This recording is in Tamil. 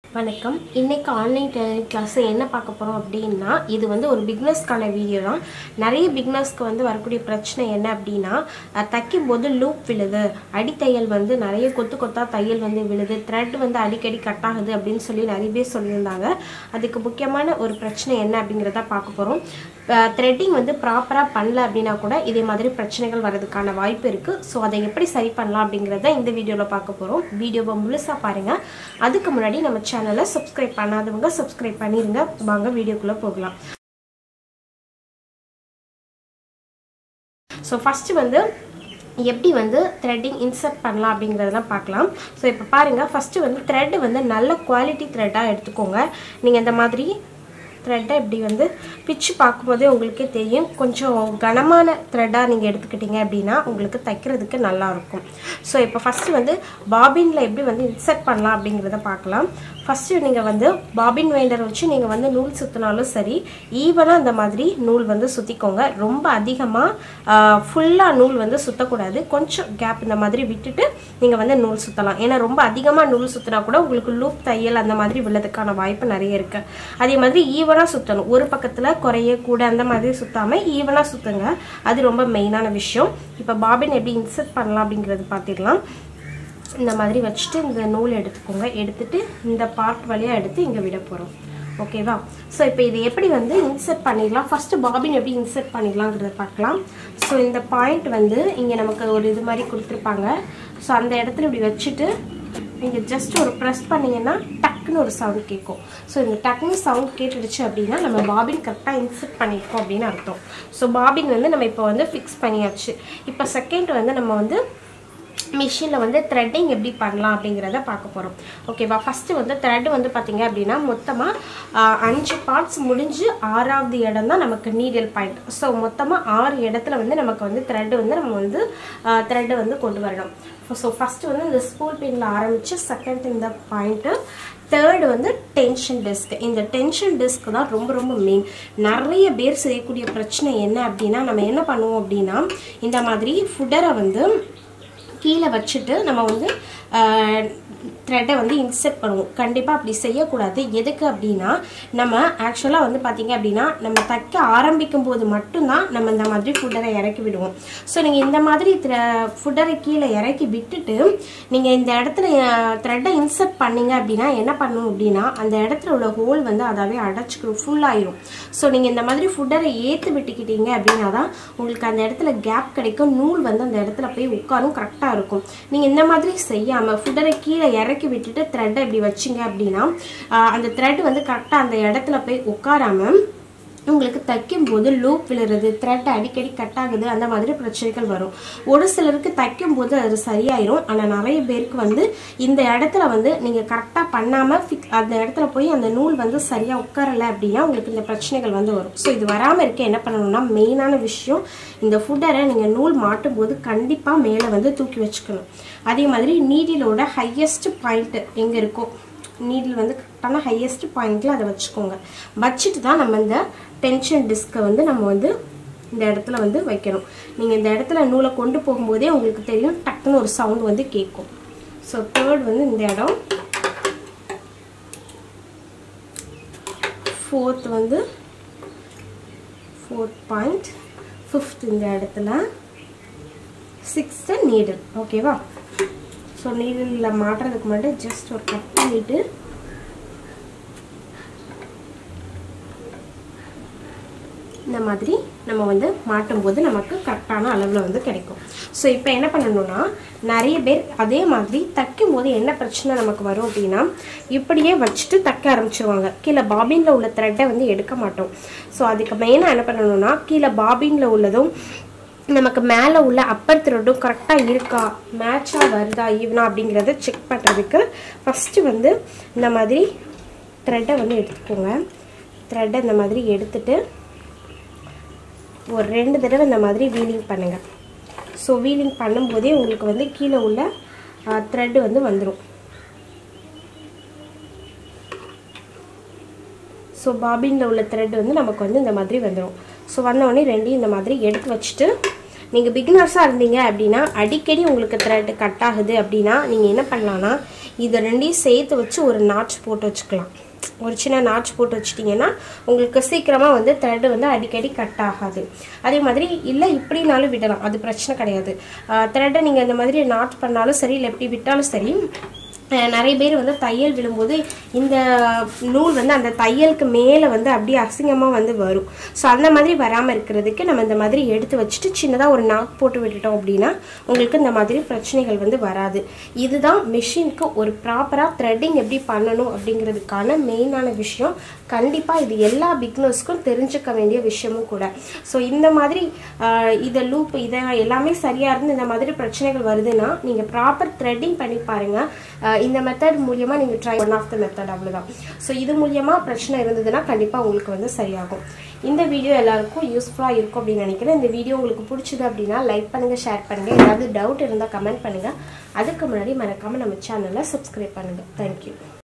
வணக்கம் இன்னைக்கு ஆன்லைன் டெய்லரிங் கிளாஸ் என்ன பார்க்க போகிறோம் அப்படின்னா இது வந்து ஒரு பிக்னஸ்க்கான வீடியோ தான் நிறைய பிக்னஸ்க்கு வந்து வரக்கூடிய பிரச்சனை என்ன அப்படின்னா அஹ், தைக்கும் போது லூப் விழுது அடித்தையல் வந்து நிறைய கொத்து கொத்தா தையல் வந்து விழுது த்ரெட் வந்து அடிக்கடி கட் ஆகுது அப்படின்னு சொல்லி நிறைய பேர் சொல்லியிருந்தாங்க அதுக்கு முக்கியமான ஒரு பிரச்சனை என்ன அப்படிங்கிறத பார்க்க போகிறோம் த்ரெட்டிங் வந்து ப்ராப்பராக பண்ணல அப்படின்னா கூட இதே மாதிரி பிரச்சனைகள் வர்றதுக்கான வாய்ப்பு இருக்குது ஸோ அதை எப்படி சரி பண்ணலாம் அப்படிங்கிறத இந்த வீடியோவில் பார்க்க போகிறோம் வீடியோவை முழுசாக பாருங்கள் அதுக்கு முன்னாடி நம்ம சேனலை சப்ஸ்கிரைப் பண்ணாதவங்க சப்ஸ்கிரைப் பண்ணிடுங்க வாங்க வீடியோக்குள்ளே போகலாம் ஸோ ஃபஸ்ட்டு வந்து எப்படி வந்து த்ரெட்டிங் இன்சர்ட் பண்ணலாம் அப்படிங்கிறதெல்லாம் பார்க்கலாம் ஸோ இப்போ பாருங்கள் ஃபஸ்ட்டு வந்து த்ரெட் வந்து நல்ல குவாலிட்டி த்ரெட்டாக எடுத்துக்கோங்க நீங்கள் இந்த மாதிரி த்ரெட்டை இப்படி வந்து பிச்சு பார்க்கும்போதே உங்களுக்கே தெரியும் கொஞ்சம் கனமான த்ரெட்டாக நீங்கள் எடுத்துக்கிட்டீங்க அப்படின்னா உங்களுக்கு தைக்கிறதுக்கு நல்லா இருக்கும் ஸோ இப்போ ஃபஸ்ட்டு வந்து பாபினில் எப்படி வந்து இன்சர்ட் பண்ணலாம் அப்படிங்கிறத பார்க்கலாம் ஃபஸ்ட்டு நீங்கள் வந்து பாபின் வைண்டர் வச்சு நீங்கள் வந்து நூல் சுற்றினாலும் சரி ஈவனாக அந்த மாதிரி நூல் வந்து சுற்றிக்கோங்க ரொம்ப அதிகமாக ஃபுல்லாக நூல் வந்து சுற்றக்கூடாது கொஞ்சம் கேப் இந்த மாதிரி விட்டுட்டு நீங்கள் வந்து நூல் சுற்றலாம் ஏன்னா ரொம்ப அதிகமாக நூல் சுற்றினா கூட உங்களுக்கு லூப் தையல் அந்த மாதிரி விழுறதுக்கான வாய்ப்பு நிறைய இருக்குது அதே மாதிரி ஈவனாக சுற்றணும் ஒரு பக்கத்தில் குறைய கூட அந்த மாதிரி சுற்றாமல் ஈவனாக சுற்றுங்க அது ரொம்ப மெயினான விஷயம் இப்போ பாபின் எப்படி இன்சர்ட் பண்ணலாம் அப்படிங்கிறது பார்த்துக்கலாம் இந்த மாதிரி வச்சுட்டு இந்த நூல் எடுத்துக்கோங்க எடுத்துட்டு இந்த பார்ட் வழியாக எடுத்து இங்கே விட போகிறோம் ஓகேவா ஸோ இப்போ இது எப்படி வந்து இன்சர்ட் பண்ணிடலாம் ஃபஸ்ட்டு பாபின் எப்படி இன்சர்ட் பண்ணிடலாங்கிறத பார்க்கலாம் ஸோ இந்த பாயிண்ட் வந்து இங்கே நமக்கு ஒரு இது மாதிரி கொடுத்துருப்பாங்க ஸோ அந்த இடத்துல இப்படி வச்சுட்டு நீங்கள் ஜஸ்ட் ஒரு ப்ரெஸ் பண்ணிங்கன்னா டக்குன்னு ஒரு சவுண்ட் கேட்கும் ஸோ இந்த டக்குன்னு சவுண்ட் கேட்டுடுச்சு அப்படின்னா நம்ம பாபின் கரெக்டாக இன்சர்ட் பண்ணியிருக்கோம் அப்படின்னு அர்த்தம் ஸோ பாபின் வந்து நம்ம இப்போ வந்து ஃபிக்ஸ் பண்ணியாச்சு இப்போ செகண்ட் வந்து நம்ம வந்து மிஷினில் வந்து த்ரெட்டிங் எப்படி பண்ணலாம் அப்படிங்கிறத பார்க்க போகிறோம் ஓகேவா ஃபஸ்ட்டு வந்து த்ரெட் வந்து பார்த்தீங்க அப்படின்னா மொத்தமாக அஞ்சு பார்ட்ஸ் முடிஞ்சு ஆறாவது இடம் தான் நமக்கு நீடில் பாயிண்ட் ஸோ மொத்தமாக ஆறு இடத்துல வந்து நமக்கு வந்து த்ரெட் வந்து நம்ம வந்து த்ரெட்டை வந்து கொண்டு வரணும் ஸோ ஃபஸ்ட்டு வந்து இந்த ஸ்கூல் பின்னில் ஆரம்பித்து செகண்ட் இந்த பாயிண்ட்டு தேர்டு வந்து டென்ஷன் டிஸ்க் இந்த டென்ஷன் டிஸ்க் தான் ரொம்ப ரொம்ப மெயின் நிறைய பேர் செய்யக்கூடிய பிரச்சனை என்ன அப்படின்னா நம்ம என்ன பண்ணுவோம் அப்படின்னா இந்த மாதிரி ஃபுட்டரை வந்து கீழே வச்சுட்டு நம்ம வந்து த்ரெட்டை வந்து இன்செர்ட் பண்ணுவோம் கண்டிப்பாக அப்படி செய்யக்கூடாது எதுக்கு அப்படின்னா நம்ம ஆக்சுவலாக வந்து பார்த்திங்க அப்படின்னா நம்ம தைக்க ஆரம்பிக்கும் போது மட்டும்தான் நம்ம இந்த மாதிரி ஃபுட்டரை இறக்கி விடுவோம் ஸோ நீங்கள் இந்த மாதிரி ஃபுட்டரை கீழே இறக்கி விட்டுட்டு நீங்கள் இந்த இடத்துல த்ரெட்டை இன்செர்ட் பண்ணீங்க அப்படின்னா என்ன பண்ணும் அப்படின்னா அந்த இடத்துல உள்ள ஹோல் வந்து அதாவே அடைச்சிக்கிறோம் ஃபுல்லாயிரும் ஸோ நீங்கள் இந்த மாதிரி ஃபுட்டரை ஏற்று விட்டுக்கிட்டீங்க அப்படின்னா தான் உங்களுக்கு அந்த இடத்துல கேப் கிடைக்கும் நூல் வந்து அந்த இடத்துல போய் உட்காரும் கரெக்டாக இருக்கும் நீங்கள் இந்த மாதிரி செய்யாமல் ஃபுட்டரை கீழே இறக்கி விட்டுட்டு த்ரெட்டை இப்படி வச்சிங்க அப்படின்னா அந்த த்ரெட் வந்து கரெக்டாக அந்த இடத்துல போய் உட்காராமல் உங்களுக்கு தைக்கும் போது லூப் விழுறது த்ரெட் அடிக்கடி கட் ஆகுது அந்த மாதிரி பிரச்சனைகள் வரும் ஒரு சிலருக்கு தைக்கும் போது அது சரியாயிரும் ஆனால் நிறைய பேருக்கு வந்து இந்த இடத்துல வந்து நீங்கள் கரெக்டாக பண்ணாமல் ஃபிக் அந்த இடத்துல போய் அந்த நூல் வந்து சரியாக உட்காரலை அப்படின்னா உங்களுக்கு இந்த பிரச்சனைகள் வந்து வரும் ஸோ இது வராமல் இருக்க என்ன பண்ணணும்னா மெயினான விஷயம் இந்த ஃபுட்டரை நீங்கள் நூல் மாட்டும் போது கண்டிப்பாக மேலே வந்து தூக்கி வச்சுக்கணும் அதே மாதிரி நீடிலோட ஹையஸ்ட் பாயிண்ட்டு எங்கே இருக்கோ நீடில் வந்து கரெக்டான ஹையஸ்ட் பாயிண்டில் அதை வச்சுக்கோங்க வச்சுட்டு தான் நம்ம இந்த டென்ஷன் டிஸ்கை வந்து நம்ம வந்து இந்த இடத்துல வந்து வைக்கணும் நீங்கள் இந்த இடத்துல நூலை கொண்டு போகும்போதே உங்களுக்கு தெரியும் டக்குன்னு ஒரு சவுண்ட் வந்து கேட்கும் ஸோ தேர்ட் வந்து இந்த இடம் ஃபோர்த் வந்து ஃபோர்த் பாயிண்ட் ஃபிஃப்த் இந்த இடத்துல சிக்ஸ்த்து நீடில் ஓகேவா ஸோ நீடில் மாட்டுறதுக்கு முன்னாடி ஜஸ்ட் ஒரு கட் பண்ணிவிட்டு இந்த மாதிரி நம்ம வந்து மாட்டும் போது நமக்கு கரெக்டான அளவில் வந்து கிடைக்கும் ஸோ இப்போ என்ன பண்ணணும்னா நிறைய பேர் அதே மாதிரி தைக்கும் போது என்ன பிரச்சனை நமக்கு வரும் அப்படின்னா இப்படியே வச்சுட்டு தைக்க ஆரம்பிச்சிருவாங்க கீழே பாபினில் உள்ள த்ரெட்டை வந்து எடுக்க மாட்டோம் ஸோ அதுக்கு மெயினாக என்ன பண்ணணும்னா கீழே பாபினில் உள்ளதும் நமக்கு மேலே உள்ள அப்பர் த்ரெட்டும் கரெக்டாக இருக்கா மேட்சாக வருதா ஈவனா அப்படிங்கிறத செக் பண்ணுறதுக்கு ஃபஸ்ட்டு வந்து இந்த மாதிரி த்ரெட்டை வந்து எடுத்துக்கோங்க த்ரெட்டை இந்த மாதிரி எடுத்துட்டு ஒரு ரெண்டு தடவை இந்த மாதிரி வீலிங் பண்ணுங்கள் ஸோ வீலிங் பண்ணும்போதே உங்களுக்கு வந்து கீழே உள்ள த்ரெட்டு வந்து வந்துடும் ஸோ பாபினில் உள்ள த்ரெட் வந்து நமக்கு வந்து இந்த மாதிரி வந்துடும் ஸோ வந்தோடனே ரெண்டையும் இந்த மாதிரி எடுத்து வச்சுட்டு நீங்கள் பிகினர்ஸாக இருந்தீங்க அப்படின்னா அடிக்கடி உங்களுக்கு த்ரெட் கட் ஆகுது அப்படின்னா நீங்கள் என்ன பண்ணலான்னா இதை ரெண்டையும் சேர்த்து வச்சு ஒரு நாட்ச் போட்டு வச்சுக்கலாம் ஒரு சின்ன நாட்ச் போட்டு வச்சிட்டிங்கன்னா உங்களுக்கு சீக்கிரமாக வந்து த்ரெட்டு வந்து அடிக்கடி கட் ஆகாது அதே மாதிரி இல்லை இப்படினாலும் விடலாம் அது பிரச்சனை கிடையாது த்ரெட்டை நீங்கள் இந்த மாதிரி நாட் பண்ணாலும் சரி இல்லை எப்படி விட்டாலும் சரி அஹ் நிறைய பேர் வந்து தையல் விடும்போது இந்த நூல் வந்து அந்த தையலுக்கு மேலே வந்து அப்படியே அசிங்கமாக வந்து வரும் ஸோ அந்த மாதிரி வராமல் இருக்கிறதுக்கு நம்ம இந்த மாதிரி எடுத்து வச்சுட்டு சின்னதாக ஒரு நாக் போட்டு விட்டுட்டோம் அப்படின்னா உங்களுக்கு இந்த மாதிரி பிரச்சனைகள் வந்து வராது இதுதான் மிஷினுக்கு ஒரு ப்ராப்பராக த்ரெட்டிங் எப்படி பண்ணணும் அப்படிங்கிறதுக்கான மெயினான விஷயம் கண்டிப்பாக இது எல்லா பிக்னர்ஸ்க்கும் தெரிஞ்சுக்க வேண்டிய விஷயமும் கூட ஸோ இந்த மாதிரி ஆஹ், இதை லூப் இதை எல்லாமே சரியாக இருந்து இந்த மாதிரி பிரச்சனைகள் வருதுன்னா நீங்கள் ப்ராப்பர் த்ரெட்டிங் பண்ணி பாருங்கள் ஆஹ், இந்த மெத்தட் மூலியமாக நீங்கள் try one of the method அவ்வளோதான் ஸோ இது மூலியமாக பிரச்சனை இருந்ததுன்னா கண்டிப்பாக உங்களுக்கு வந்து சரியாகும் இந்த வீடியோ எல்லாருக்கும் யூஸ்ஃபுல்லாக இருக்கும் அப்படின்னு நினைக்கிறேன் இந்த வீடியோ உங்களுக்கு பிடிச்சது அப்படின்னா லைக் பண்ணுங்கள் ஷேர் பண்ணுங்கள் ஏதாவது டவுட் இருந்தால் கமெண்ட் பண்ணுங்கள் அதுக்கு முன்னாடி மறக்காமல் நம்ம சேனலை சப்ஸ்கிரைப் பண்ணுங்கள் தேங்க்யூ